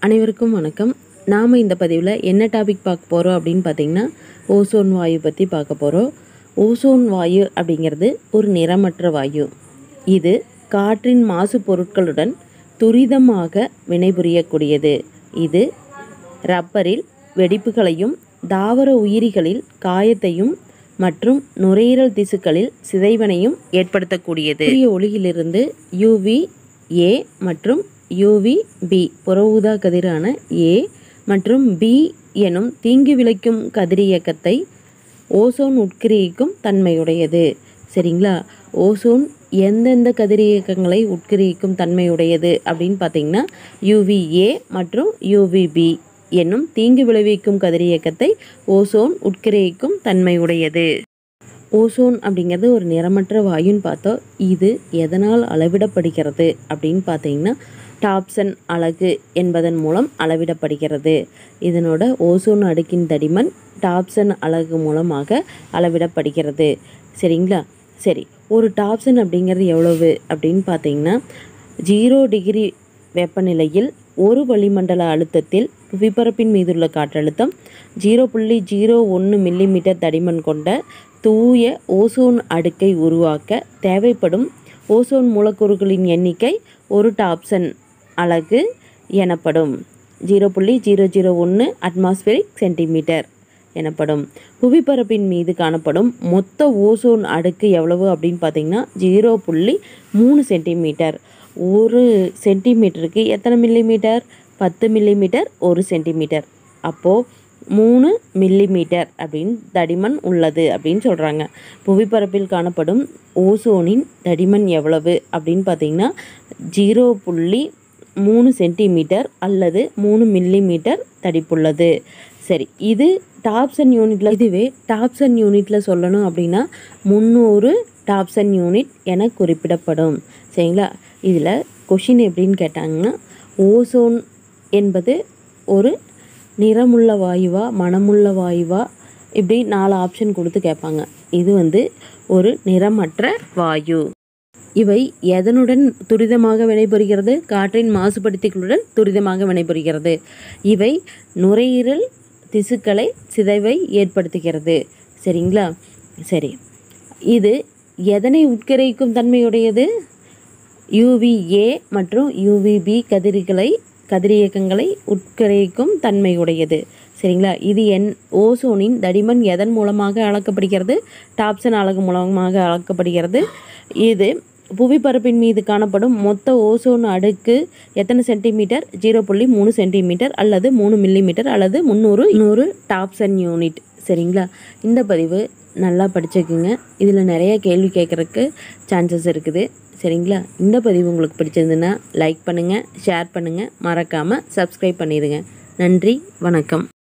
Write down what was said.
அனைவருக்கும் வணக்கம் நாம் இந்த பதிவில் என்ன டாபிக் பார்க்க போகிறோம் அப்படின்னு பார்த்தீங்கன்னா ஓசோன் வாயு பற்றி பார்க்க போகிறோம் ஓசோன் வாயு அப்படிங்கிறது ஒரு நிறமற்ற வாயு இது காற்றின் மாசு பொருட்களுடன் துரிதமாக வினைபுரியக்கூடியது இது ரப்பரில் வெடிப்புகளையும் தாவர உயிரிகளில் காயத்தையும் மற்றும் நுரையீரல் திசுக்களில் சிதைவனையும் ஏற்படுத்தக்கூடியது சூரிய ஒளியிலிருந்து யூவி ஏ மற்றும் யூவி பி புற ஊதா கதிரான ஏ மற்றும் பி எனும் தீங்கு விளைக்கும் கதிரியக்கத்தை ஓசோன் உட்கிரகிக்கும் தன்மையுடையது சரிங்களா ஓசோன் எந்தெந்த கதிரியக்கங்களை உட்கிரகிக்கும் தன்மையுடையது அப்படின்னு பார்த்தீங்கன்னா யூவிஏ மற்றும் யூவிபி என்னும் தீங்கு விளைவிக்கும் கதிரியக்கத்தை ஓசோன் உட்கிரகிக்கும் தன்மையுடையது ஓசோன் அப்படிங்கிறது ஒரு நிறமற்ற வாயுன்னு பார்த்தோம் இது எதனால் அளவிடப்படுகிறது அப்படின்னு பார்த்தீங்கன்னா டாப்சன் அலகு என்பதன் மூலம் அளவிடப்படுகிறது இதனோட ஓசோன் அடுக்கின் தடிமன் டாப்சன் அலகு மூலமாக அளவிடப்படுகிறது சரிங்களா சரி ஒரு டாப்சன் அப்படிங்கிறது எவ்வளவு அப்படின்னு பார்த்தீங்கன்னா ஜீரோ டிகிரி வெப்பநிலையில் ஒரு வளிமண்டல அழுத்தத்தில் புவிப்பரப்பின் மீதுள்ள காற்றழுத்தம் ஜீரோ புள்ளி ஜீரோ ஒன்று மில்லிமீட்டர் தடிமன் கொண்ட தூய ஓசோன் அடுக்கை உருவாக்க தேவைப்படும் ஓசோன் மூலக்கூறுகளின் எண்ணிக்கை ஒரு டாப்சன் அலகு எனப்படும் ஜீரோ புள்ளி ஜீரோ ஜீரோ ஒன்று அட்மாஸ்பியரிக் சென்டிமீட்டர் எனப்படும் புவிப்பரப்பின் மீது காணப்படும் மொத்த ஓசோன் அடுக்கு எவ்வளவு அப்படின்னு பார்த்தீங்கன்னா ஜீரோ புள்ளி மூணு சென்டிமீட்டர் ஒரு சென்டிமீட்டருக்கு எத்தனை மில்லிமீட்டர் பத்து மில்லிமீட்டர் ஒரு சென்டிமீட்டர் அப்போது மூணு மில்லிமீட்டர் அப்படின்னு தடிமன் உள்ளது அப்படின்னு சொல்கிறாங்க புவிப்பரப்பில் காணப்படும் ஓசோனின் தடிமன் எவ்வளவு அப்படின்னு பார்த்தீங்கன்னா ஜீரோ புள்ளி மூணு சென்டிமீட்டர் அல்லது மூணு மில்லிமீட்டர் தடிப்புள்ளது சரி இது டாப்சன் யூனிட்டில் இதுவே டாப்சன் யூனிட்டில் சொல்லணும் அப்படின்னா முந்நூறு டாப்சன் யூனிட் என குறிப்பிடப்படும் சரிங்களா இதில் கொஷின் எப்படின்னு கேட்டாங்கன்னா ஓசோன் என்பது ஒரு நிறமுள்ள வாயுவா மனமுள்ள வாயுவா இப்படி நாலு ஆப்ஷன் கொடுத்து கேட்பாங்க இது வந்து ஒரு நிறமற்ற வாயு இவை எதனுடன் துரிதமாக வினைபுரிகிறது காற்றின் மாசுபடுத்திகளுடன் துரிதமாக வினைபுரிகிறது இவை நுரையீரல் திசுக்களை சிதைவை ஏற்படுத்துகிறது சரிங்களா சரி இது எதனை உட்கரிக்கும் தன்மையுடையது யூவிஏ மற்றும் யூவிபி கதிர்களை கதிரியக்கங்களை உட்கரிக்கும் தன்மையுடையது சரிங்களா இது என் ஓசோனின் தடிமன் எதன் மூலமாக அளக்கப்படுகிறது டாப்சன் அலகு மூலமாக அளக்கப்படுகிறது இது புவிப்பரப்பின் மீது காணப்படும் மொத்த ஓசோன் அடுக்கு எத்தனை சென்டிமீட்டர் ஜீரோ புள்ளி மூணு சென்டிமீட்டர் அல்லது மூணு மில்லிமீட்டர் அல்லது முந்நூறு நூறு டாப்சன் யூனிட் சரிங்களா இந்த பதிவு நல்லா படிச்சுக்குங்க இதில் நிறைய கேள்வி கேட்குறக்கு சான்சஸ் இருக்குது சரிங்களா இந்த பதிவு உங்களுக்கு பிடிச்சிருந்துன்னா லைக் பண்ணுங்கள் ஷேர் பண்ணுங்கள் மறக்காமல் சப்ஸ்கிரைப் பண்ணிடுங்க நன்றி வணக்கம்